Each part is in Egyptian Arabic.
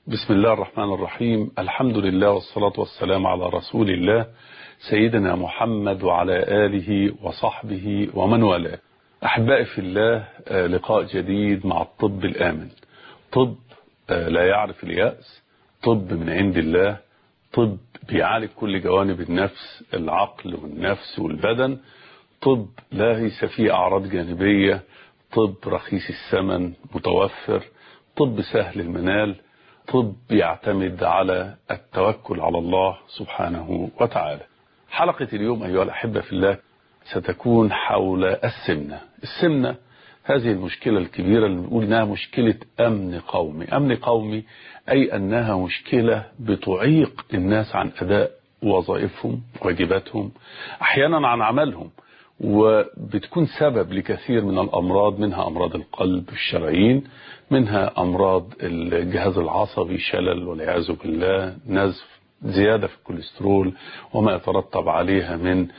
بسم الله الرحمن الرحيم الحمد لله والصلاة والسلام على رسول الله سيدنا محمد وعلى آله وصحبه ومن والاه أحبائي في الله لقاء جديد مع الطب الآمن طب لا يعرف اليأس طب من عند الله طب بيعالج كل جوانب النفس العقل والنفس والبدن طب ليس فيه أعراض جانبية طب رخيص الثمن متوفر طب سهل المنال طب يعتمد على التوكل على الله سبحانه وتعالى حلقة اليوم أيها الأحبة في الله ستكون حول السمنة السمنة هذه المشكلة الكبيرة اللي بنقول انها مشكلة امن قومي امن قومي اي انها مشكلة بتعيق الناس عن اداء وظائفهم واجباتهم احيانا عن عملهم وبتكون سبب لكثير من الامراض منها امراض القلب الشرايين منها امراض الجهاز العصبي شلل والعياذ بالله نزف زيادة في الكوليسترول وما يترتب عليها من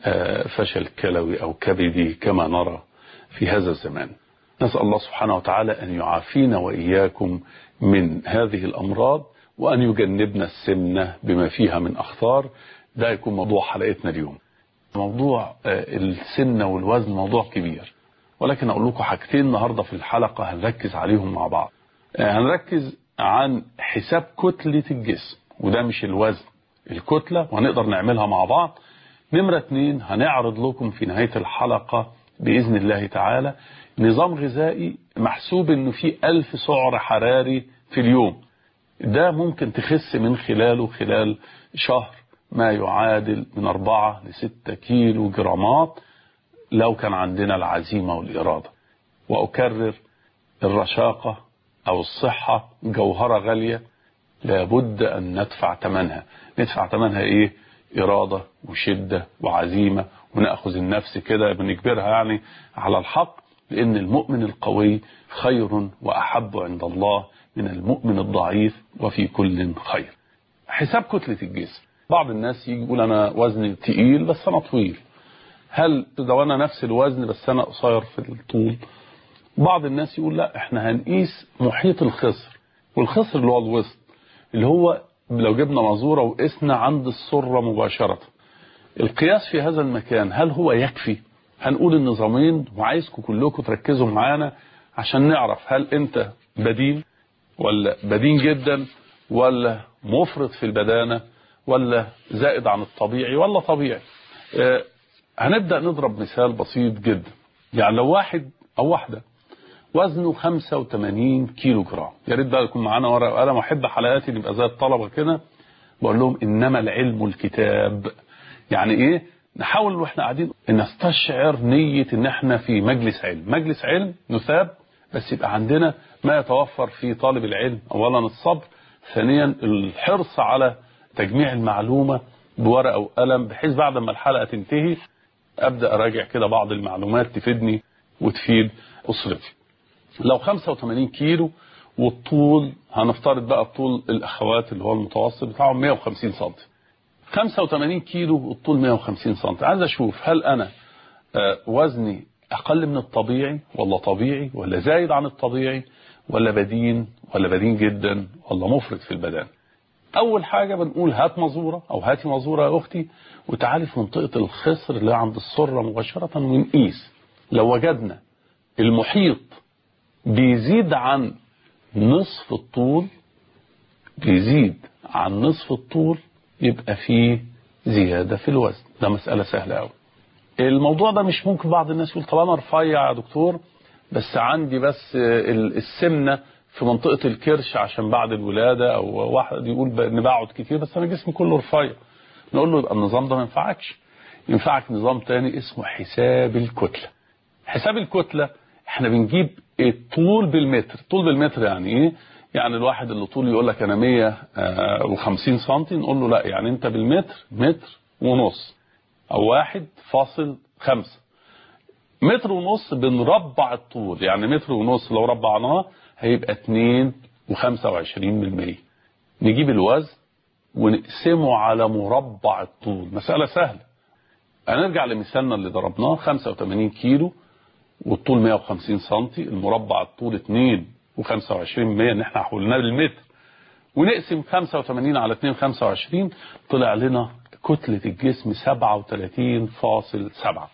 فشل كلوي او كبدي كما نرى في هذا الزمان نسأل الله سبحانه وتعالى أن يعافينا وإياكم من هذه الأمراض وأن يجنبنا السمنة بما فيها من أخطار ده يكون موضوع حلقتنا اليوم موضوع السمنة والوزن موضوع كبير ولكن أقول لكم حاجتين النهاردة في الحلقة هنركز عليهم مع بعض هنركز عن حساب كتلة الجسم وده مش الوزن الكتلة وهنقدر نعملها مع بعض نمرة اتنين هنعرض لكم في نهاية الحلقة بإذن الله تعالى نظام غذائي محسوب انه فيه ألف سعر حراري في اليوم ده ممكن تخس من خلاله خلال شهر ما يعادل من أربعة لستة كيلو جرامات لو كان عندنا العزيمة والإرادة وأكرر الرشاقة أو الصحة جوهرة غالية لابد أن ندفع ثمنها ندفع ثمنها إيه إرادة وشدة وعزيمة ونأخذ النفس كده بنجبرها يعني على الحق لأن المؤمن القوي خير وأحب عند الله من المؤمن الضعيف وفي كل خير حساب كتلة الجسم بعض الناس يجي يقول أنا وزني تقيل بس أنا طويل هل لو أنا نفس الوزن بس أنا قصير في الطول بعض الناس يقول لا احنا هنقيس محيط الخصر والخصر اللي هو الوسط اللي هو لو جبنا مزورة وقسنا عند السرة مباشرة القياس في هذا المكان هل هو يكفي هنقول النظامين وعايزكم كلكم تركزوا معانا عشان نعرف هل انت بدين ولا بدين جدا ولا مفرط في البدانة ولا زائد عن الطبيعي ولا طبيعي اه هنبدأ نضرب مثال بسيط جدا يعني لو واحد او واحدة وزنه 85 كيلو جرام يا ريت بقى يكون معانا ورقه وقلم واحب حلقاتي نبقى زي الطلبه كده بقول لهم انما العلم الكتاب يعني ايه نحاول واحنا قاعدين نستشعر نية ان احنا في مجلس علم مجلس علم نثاب بس يبقى عندنا ما يتوفر في طالب العلم اولا الصبر ثانيا الحرص على تجميع المعلومة بورقة وقلم بحيث بعد ما الحلقة تنتهي ابدأ اراجع كده بعض المعلومات تفيدني وتفيد اسرتي لو 85 كيلو والطول هنفترض بقى طول الاخوات اللي هو المتوسط بتاعهم 150 سم 85 كيلو والطول 150 سم عايز اشوف هل انا وزني اقل من الطبيعي ولا طبيعي ولا زايد عن الطبيعي ولا بدين ولا بدين جدا ولا مفرط في البدن اول حاجة بنقول هات مزورة او هاتي مزورة يا اختي وتعالي في منطقة الخصر اللي عند السرة مباشرة ونقيس لو وجدنا المحيط بيزيد عن نصف الطول بيزيد عن نصف الطول يبقى فيه زيادة في الوزن ده مسألة سهلة قوي الموضوع ده مش ممكن بعض الناس يقول طب انا رفيع يا دكتور بس عندي بس السمنة في منطقة الكرش عشان بعد الولادة او واحد يقول ان بقعد كتير بس انا جسمي كله رفيع نقول له يبقى النظام ده ما ينفعكش ينفعك نظام تاني اسمه حساب الكتلة حساب الكتلة احنا بنجيب الطول بالمتر الطول بالمتر يعني ايه يعني الواحد اللي طول يقول لك انا 150 سم نقول له لا يعني انت بالمتر متر ونص او واحد فاصل خمسة متر ونص بنربع الطول يعني متر ونص لو ربعناه هيبقى 2 وخمسة وعشرين بالمية نجيب الوزن ونقسمه على مربع الطول مسألة سهلة هنرجع لمثالنا اللي ضربناه 85 كيلو والطول 150 سم المربع الطول 2 و25 ان احنا حولناه للمتر ونقسم 85 على 2 25 طلع لنا كتلة الجسم 37.7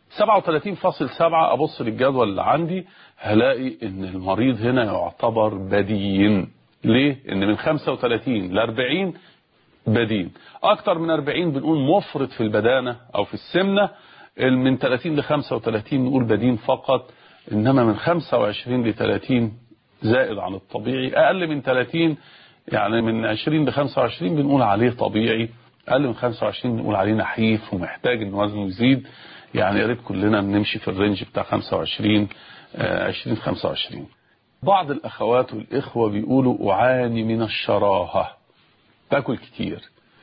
37.7 ابص للجدول اللي عندي هلاقي ان المريض هنا يعتبر بدين ليه ان من 35 ل 40 بدين اكتر من 40 بنقول مفرط في البدانة او في السمنة من 30 ل 35 نقول بدين فقط انما من 25 ل 30 زائد عن الطبيعي اقل من 30 يعني من 20 ل 25 بنقول عليه طبيعي اقل من 25 بنقول عليه نحيف ومحتاج ان وزنه يزيد يعني يا ريت كلنا نمشي في الرينج بتاع 25 20 25 بعض الاخوات والاخوه بيقولوا اعاني من الشراهه باكل كتير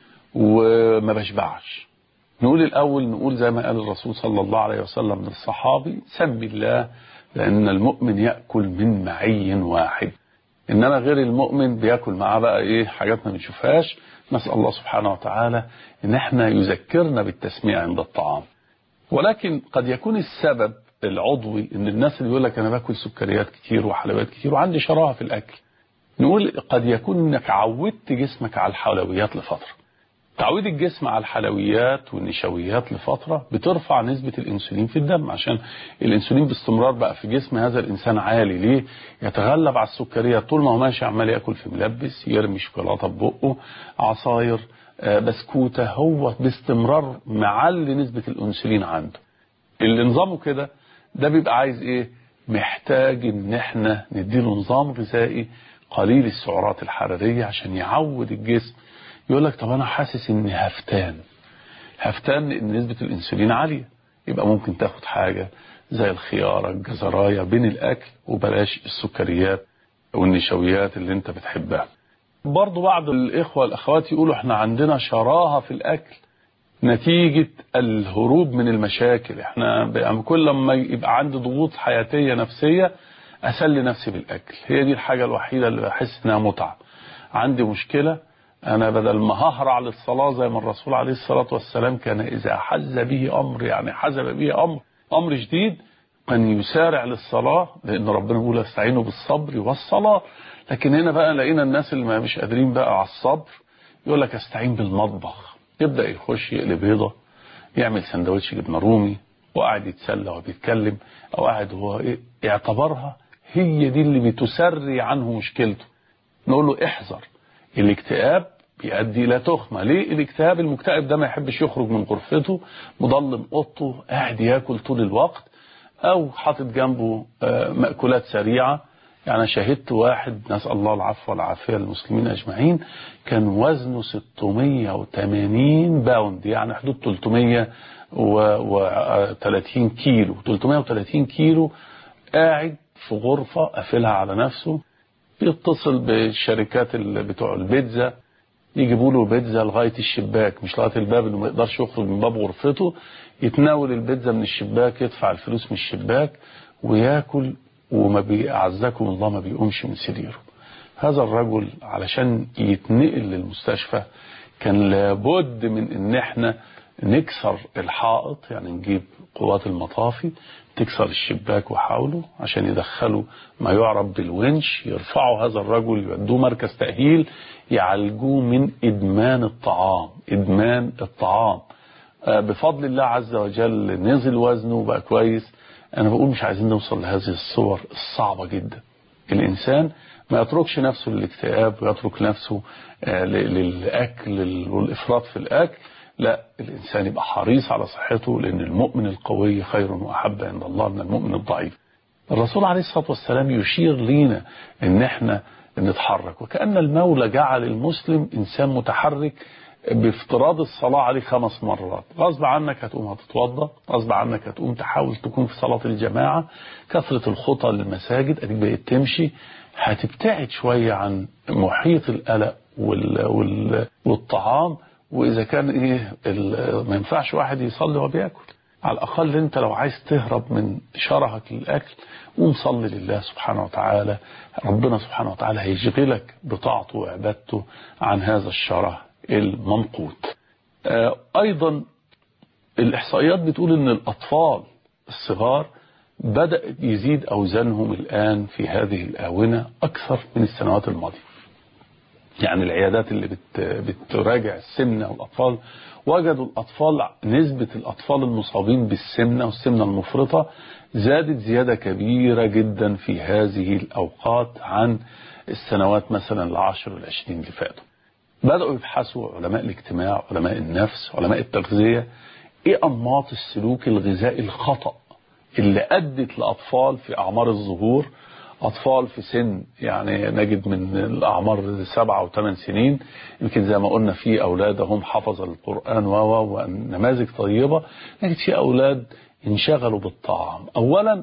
وما بشبعش نقول الاول نقول زي ما قال الرسول صلى الله عليه وسلم للصحابي سم الله لان المؤمن ياكل من معي واحد انما غير المؤمن بياكل معاه بقى ايه حاجات ما بنشوفهاش نسال الله سبحانه وتعالى ان احنا يذكرنا بالتسميع عند الطعام ولكن قد يكون السبب العضوي ان الناس اللي بيقول لك انا باكل سكريات كتير وحلويات كتير وعندي شراهه في الاكل نقول قد يكون انك عودت جسمك على الحلويات لفتره تعويد الجسم على الحلويات والنشويات لفترة بترفع نسبة الانسولين في الدم عشان الانسولين باستمرار بقى في جسم هذا الانسان عالي ليه يتغلب على السكريات طول ما هو ماشي عمال ياكل في ملبس يرمي شوكولاته ببقه عصاير بسكوتة هو باستمرار معلي نسبة الانسولين عنده اللي نظامه كده ده بيبقى عايز ايه محتاج ان احنا نديله نظام غذائي قليل السعرات الحرارية عشان يعود الجسم يقول لك طب انا حاسس اني هفتان هفتان ان نسبة الانسولين عالية يبقى ممكن تاخد حاجة زي الخيارة الجزراية بين الاكل وبلاش السكريات والنشويات اللي انت بتحبها برضو بعض الاخوة الاخوات يقولوا احنا عندنا شراهة في الاكل نتيجة الهروب من المشاكل احنا كل ما يبقى عندي ضغوط حياتية نفسية اسلي نفسي بالاكل هي دي الحاجة الوحيدة اللي بحس انها متعة عندي مشكلة انا بدل ما ههرع للصلاة زي ما الرسول عليه الصلاة والسلام كان اذا حز به امر يعني حزب به امر امر جديد كان يسارع للصلاة لان ربنا بيقول استعينوا بالصبر والصلاة لكن هنا بقى لقينا الناس اللي ما مش قادرين بقى على الصبر يقول لك استعين بالمطبخ يبدأ يخش يقلب بيضة يعمل سندوتش جبنة رومي وقاعد يتسلى وبيتكلم او قاعد هو ايه يعتبرها هي دي اللي بتسري عنه مشكلته نقول له احذر الاكتئاب بيؤدي الى تخمة ليه الاكتئاب المكتئب ده ما يحبش يخرج من غرفته مضلم اوضته قاعد ياكل طول الوقت او حاطط جنبه مأكولات سريعة يعني شهدت واحد نسأل الله العفو والعافية للمسلمين أجمعين كان وزنه 680 باوند يعني حدود 330 كيلو 330 كيلو قاعد في غرفة قافلها على نفسه يتصل بالشركات اللي بتوع البيتزا يجيبوا له بيتزا لغاية الشباك مش لغاية الباب انه ما يقدرش يخرج من باب غرفته يتناول البيتزا من الشباك يدفع الفلوس من الشباك وياكل وما بيعزكم الله ما بيقومش من سريره هذا الرجل علشان يتنقل للمستشفى كان لابد من ان احنا نكسر الحائط يعني نجيب قوات المطافي تكسر الشباك وحاوله عشان يدخلوا ما يعرف بالونش يرفعوا هذا الرجل يودوه مركز تأهيل يعالجوه من إدمان الطعام إدمان الطعام بفضل الله عز وجل نزل وزنه وبقى كويس أنا بقول مش عايزين نوصل لهذه الصور الصعبة جدا الإنسان ما يتركش نفسه للاكتئاب ويترك نفسه للأكل والإفراط في الأكل لا الإنسان يبقى حريص على صحته لأن المؤمن القوي خير وأحب عند الله من المؤمن الضعيف الرسول عليه الصلاة والسلام يشير لينا ان احنا نتحرك وكأن المولى جعل المسلم إنسان متحرك بافتراض الصلاة عليه خمس مرات غصب عنك هتقوم هتتوضى غصب عنك هتقوم تحاول تكون في صلاة الجماعة كثرة الخطى للمساجد اديك بقيت تمشي هتبتعد شوية عن محيط القلق وال... وال... والطعام وإذا كان إيه ما ينفعش واحد يصلي وبياكل على الأقل أنت لو عايز تهرب من شرهك للأكل قوم صلي لله سبحانه وتعالى ربنا سبحانه وتعالى هيشغلك بطاعته وعبادته عن هذا الشره الممقوت أيضا الإحصائيات بتقول أن الأطفال الصغار بدأ يزيد أوزانهم الآن في هذه الآونة أكثر من السنوات الماضية يعني العيادات اللي بت بتراجع السمنة والأطفال وجدوا الأطفال نسبة الأطفال المصابين بالسمنة والسمنة المفرطة زادت زيادة كبيرة جدا في هذه الأوقات عن السنوات مثلا العشر والعشرين اللي فاتوا بدأوا يبحثوا علماء الاجتماع علماء النفس علماء التغذية ايه أنماط السلوك الغذائي الخطأ اللي أدت لأطفال في أعمار الظهور أطفال في سن يعني نجد من الأعمار سبعة وثمان سنين يمكن زي ما قلنا في أولاد هم حفظ القرآن و ونماذج طيبة نجد في أولاد انشغلوا بالطعام أولا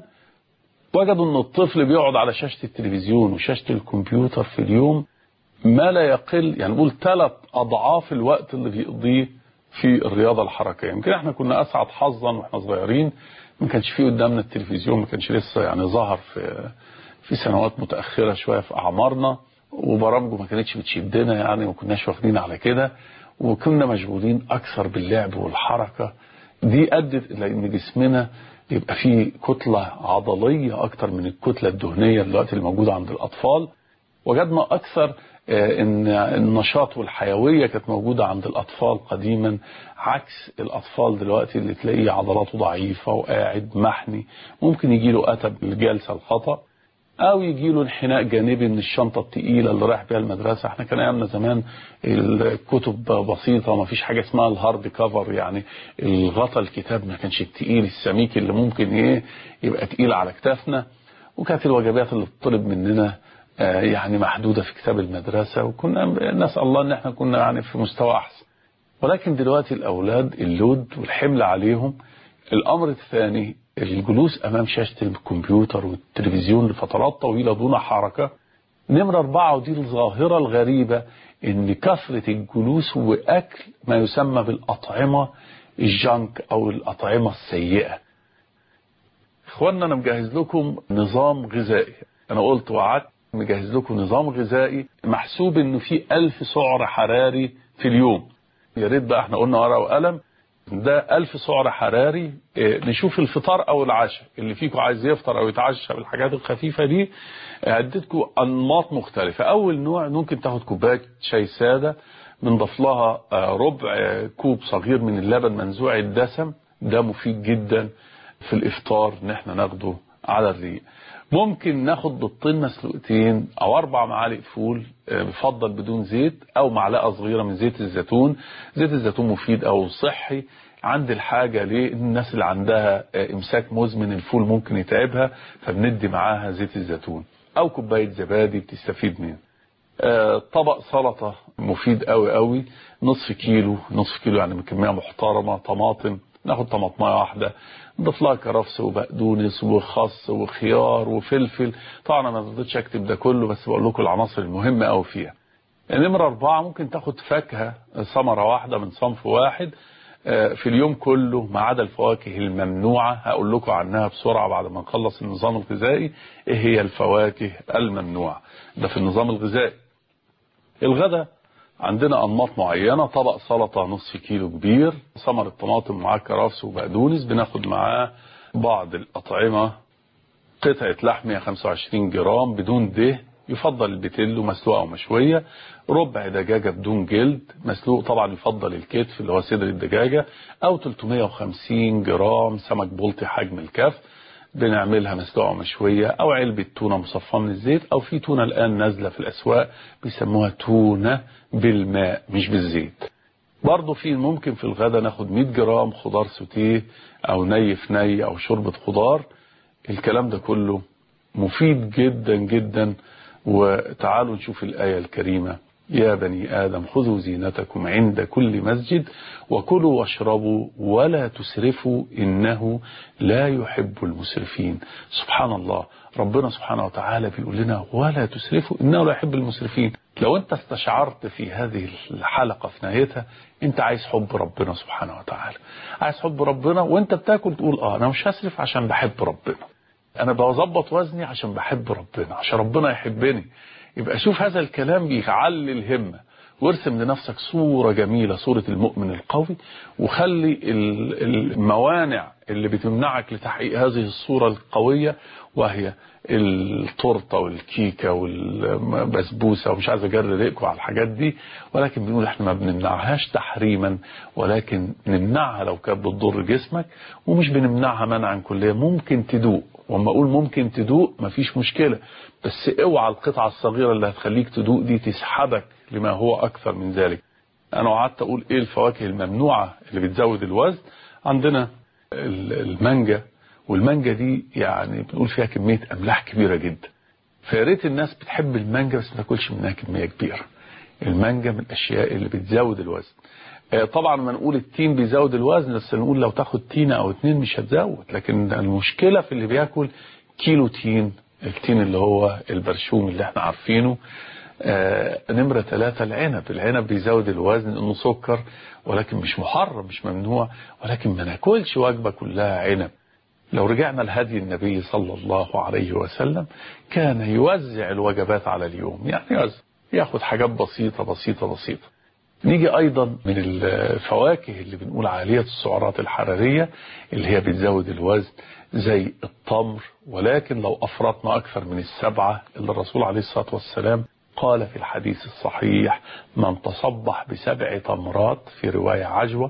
وجدوا أن الطفل بيقعد على شاشة التلفزيون وشاشة الكمبيوتر في اليوم ما لا يقل يعني نقول ثلاث أضعاف الوقت اللي بيقضيه في الرياضة الحركية يمكن احنا كنا أسعد حظا واحنا صغيرين ما كانش فيه قدامنا التلفزيون ما كانش لسه يعني ظهر في في سنوات متأخرة شوية في أعمارنا وبرامجه ما كانتش بتشدنا يعني وما كناش واخدين على كده وكنا مشغولين أكثر باللعب والحركة دي أدت إلى أن جسمنا يبقى فيه كتلة عضلية أكتر من الكتلة الدهنية دلوقتي الموجودة عند الأطفال وجدنا أكثر ان النشاط والحيوية كانت موجودة عند الأطفال قديما عكس الأطفال دلوقتي اللي تلاقيه عضلاته ضعيفة وقاعد محني ممكن يجي له أتب الجلسة الخطأ أو يجي له انحناء جانبي من الشنطة التقيلة اللي رايح بيها المدرسة احنا كان أيامنا زمان الكتب بسيطة ما فيش حاجة اسمها الهارد كفر يعني الغطا الكتاب ما كانش التقيل السميك اللي ممكن ايه يبقى تقيل على كتافنا وكانت الوجبات اللي بتطلب مننا يعني محدودة في كتاب المدرسة وكنا نسأل الله ان احنا كنا يعني في مستوى احسن ولكن دلوقتي الاولاد اللود والحمل عليهم الامر الثاني الجلوس امام شاشة الكمبيوتر والتلفزيون لفترات طويلة دون حركة نمرة اربعة ودي الظاهرة الغريبة ان كثرة الجلوس واكل ما يسمى بالاطعمة الجانك او الاطعمة السيئة اخوانا انا مجهز لكم نظام غذائي انا قلت وعدت مجهز لكم نظام غذائي محسوب انه فيه ألف سعر حراري في اليوم يا ريت بقى احنا قلنا ورقه وقلم ده ألف سعر حراري اه نشوف الفطار او العشاء اللي فيكم عايز يفطر او يتعشى بالحاجات الخفيفه دي اديتكم انماط مختلفه اول نوع ممكن تاخد كوبايه شاي ساده بنضيف لها اه ربع اه كوب صغير من اللبن منزوع الدسم ده مفيد جدا في الافطار ان احنا ناخده على الريق ممكن ناخد بيضتين مسلوقتين او اربع معالق فول بفضل بدون زيت او معلقه صغيره من زيت الزيتون زيت الزيتون مفيد او صحي عند الحاجة للناس اللي عندها امساك مزمن الفول ممكن يتعبها فبندي معاها زيت الزيتون او كوباية زبادي بتستفيد منه طبق سلطة مفيد قوي قوي نصف كيلو نصف كيلو يعني بكمية محترمة طماطم ناخد طماطمايه واحدة نضيف لها كرفس وبقدونس وخس وخيار وفلفل طبعا انا ما رضيتش اكتب ده كله بس بقول لكم العناصر المهمة قوي فيها نمرة أربعة ممكن تاخد فاكهة ثمرة واحدة من صنف واحد في اليوم كله ما عدا الفواكه الممنوعة هقول لكم عنها بسرعة بعد ما نخلص النظام الغذائي ايه هي الفواكه الممنوعة ده في النظام الغذائي الغداء عندنا أنماط معينة طبق سلطة نصف كيلو كبير ثمرة طماطم معاه كرفس وبقدونس بناخد معاه بعض الأطعمة قطعة لحم 125 جرام بدون دهن يفضل البتلو مسلوقة أو مشوية ربع دجاجة بدون جلد مسلوق طبعا يفضل الكتف اللي هو صدر الدجاجة أو 350 جرام سمك بلطي حجم الكف بنعملها مسلوقة مشوية أو علبة تونة مصفاة من الزيت أو في تونة الآن نازلة في الأسواق بيسموها تونة بالماء مش بالزيت برضه في ممكن في الغداء ناخد 100 جرام خضار سوتيه أو ني في ني أو شوربة خضار الكلام ده كله مفيد جدا جدا وتعالوا نشوف الآية الكريمة يا بني آدم خذوا زينتكم عند كل مسجد وكلوا واشربوا ولا تسرفوا إنه لا يحب المسرفين سبحان الله ربنا سبحانه وتعالى بيقول لنا ولا تسرفوا إنه لا يحب المسرفين لو أنت استشعرت في هذه الحلقة في نهايتها أنت عايز حب ربنا سبحانه وتعالى عايز حب ربنا وأنت بتاكل تقول آه أنا مش هسرف عشان بحب ربنا أنا بظبط وزني عشان بحب ربنا عشان ربنا يحبني يبقى شوف هذا الكلام بيعلي الهمة وارسم لنفسك صورة جميلة صورة المؤمن القوي وخلي الموانع اللي بتمنعك لتحقيق هذه الصورة القوية وهي التورته والكيكه والبسبوسه ومش عايز اجري ريقكم على الحاجات دي ولكن بنقول احنا ما بنمنعهاش تحريما ولكن نمنعها لو كانت بتضر جسمك ومش بنمنعها منعا كليا ممكن تدوق واما اقول ممكن تدوق مفيش مشكله بس اوعى القطعه الصغيره اللي هتخليك تدوق دي تسحبك لما هو اكثر من ذلك انا قعدت اقول ايه الفواكه الممنوعه اللي بتزود الوزن عندنا المانجا والمانجا دي يعني بنقول فيها كميه املاح كبيره جدا فيا ريت الناس بتحب المانجا بس ما تاكلش منها كميه كبيره المانجا من الاشياء اللي بتزود الوزن طبعا ما نقول التين بيزود الوزن بس نقول لو تاخد تينة او اتنين مش هتزود لكن المشكلة في اللي بياكل كيلو تين التين اللي هو البرشوم اللي احنا عارفينه آه نمرة ثلاثة العنب العنب بيزود الوزن انه سكر ولكن مش محرم مش ممنوع ولكن ما ناكلش وجبة كلها عنب لو رجعنا لهدي النبي صلى الله عليه وسلم كان يوزع الوجبات على اليوم يعني يوزع ياخد حاجات بسيطة بسيطة بسيطة نيجي ايضا من الفواكه اللي بنقول عالية السعرات الحرارية اللي هي بتزود الوزن زي التمر ولكن لو افرطنا اكثر من السبعة اللي الرسول عليه الصلاة والسلام قال في الحديث الصحيح من تصبح بسبع تمرات في رواية عجوة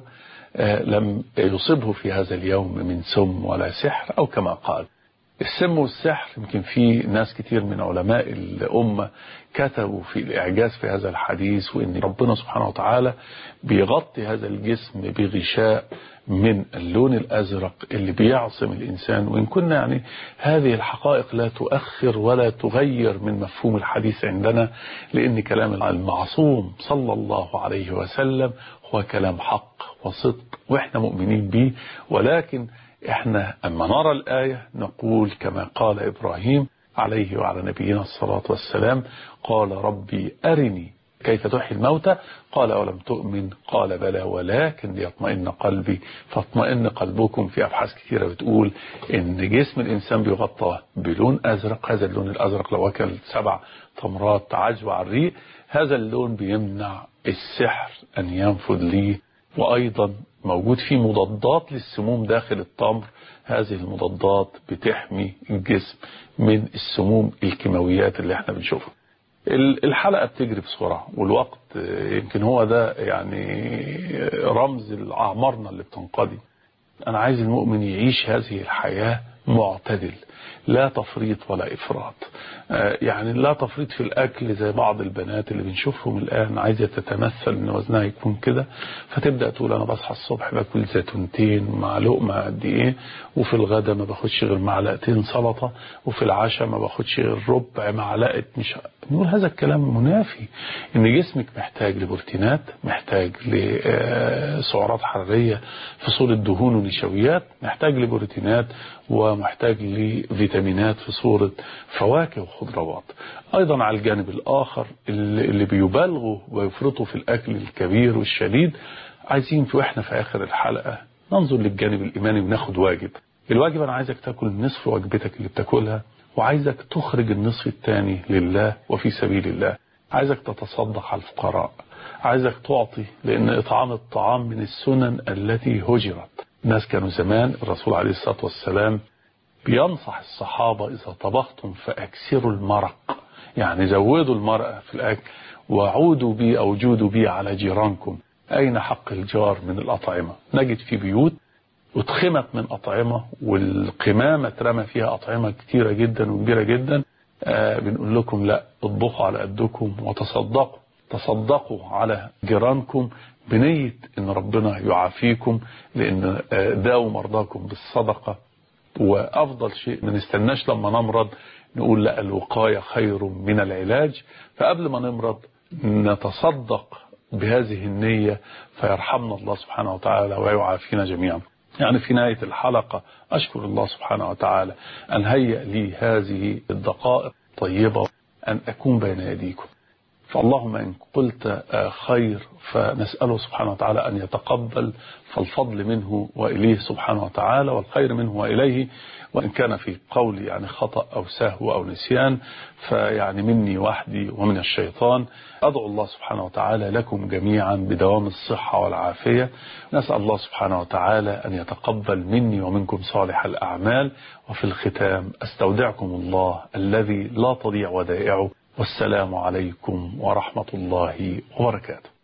لم يصبه في هذا اليوم من سم ولا سحر او كما قال السم والسحر يمكن في ناس كتير من علماء الأمة كتبوا في الإعجاز في هذا الحديث وإن ربنا سبحانه وتعالى بيغطي هذا الجسم بغشاء من اللون الأزرق اللي بيعصم الإنسان وإن كنا يعني هذه الحقائق لا تؤخر ولا تغير من مفهوم الحديث عندنا لأن كلام المعصوم صلى الله عليه وسلم هو كلام حق وصدق وإحنا مؤمنين به ولكن احنا اما نرى الآية نقول كما قال إبراهيم عليه وعلى نبينا الصلاة والسلام قال ربي أرني كيف تحيي الموتى قال ولم تؤمن قال بلى ولكن ليطمئن قلبي فاطمئن قلبكم في أبحاث كثيرة بتقول إن جسم الإنسان بيغطى بلون أزرق هذا اللون الأزرق لو أكل سبع تمرات عجوة على الريق هذا اللون بيمنع السحر أن ينفذ ليه وأيضا موجود فيه مضادات للسموم داخل التمر هذه المضادات بتحمي الجسم من السموم الكيماويات اللي احنا بنشوفها الحلقة بتجري بسرعة والوقت يمكن هو ده يعني رمز لأعمارنا اللي بتنقضي أنا عايز المؤمن يعيش هذه الحياة معتدل لا تفريط ولا إفراط يعني لا تفريط في الأكل زي بعض البنات اللي بنشوفهم الآن عايزة تتمثل إن وزنها يكون كده فتبدأ تقول أنا بصحى الصبح باكل زيتونتين مع لقمة قد إيه وفي الغدا ما باخدش غير معلقتين سلطة وفي العشاء ما باخدش غير ربع معلقة مش نقول هذا الكلام منافي إن جسمك محتاج لبروتينات محتاج لسعرات حرارية في صورة دهون ونشويات محتاج لبروتينات ومحتاج لفيتامينات في صورة فواكه وخضروات أيضا على الجانب الآخر اللي بيبالغوا ويفرطوا في الأكل الكبير والشديد عايزين في وإحنا في آخر الحلقة ننظر للجانب الإيماني وناخد واجب الواجب أنا عايزك تاكل نصف وجبتك اللي بتاكلها وعايزك تخرج النصف الثاني لله وفي سبيل الله عايزك تتصدق على الفقراء عايزك تعطي لأن إطعام الطعام من السنن التي هجرت الناس كانوا زمان الرسول عليه الصلاة والسلام بينصح الصحابة إذا طبختم فأكسروا المرق يعني زودوا المرق في الأكل وعودوا بي أو جودوا بي على جيرانكم أين حق الجار من الأطعمة نجد في بيوت اتخمت من أطعمة والقمامة اترمى فيها أطعمة كتيرة جدا وكبيرة جدا آه بنقول لكم لا اطبخوا على قدكم وتصدقوا تصدقوا على جيرانكم بنية ان ربنا يعافيكم لان داووا مرضاكم بالصدقة وافضل شيء ما نستناش لما نمرض نقول لا الوقاية خير من العلاج فقبل ما نمرض نتصدق بهذه النية فيرحمنا الله سبحانه وتعالى ويعافينا جميعا يعني في نهاية الحلقة أشكر الله سبحانه وتعالى أن هيأ لي هذه الدقائق طيبة أن أكون بين يديكم فاللهم إن قلت خير فنسأله سبحانه وتعالى أن يتقبل فالفضل منه وإليه سبحانه وتعالى والخير منه وإليه وإن كان في قولي يعني خطأ أو سهو أو نسيان فيعني مني وحدي ومن الشيطان أدعو الله سبحانه وتعالى لكم جميعا بدوام الصحة والعافية نسأل الله سبحانه وتعالى أن يتقبل مني ومنكم صالح الأعمال وفي الختام أستودعكم الله الذي لا تضيع ودائعه والسلام عليكم ورحمة الله وبركاته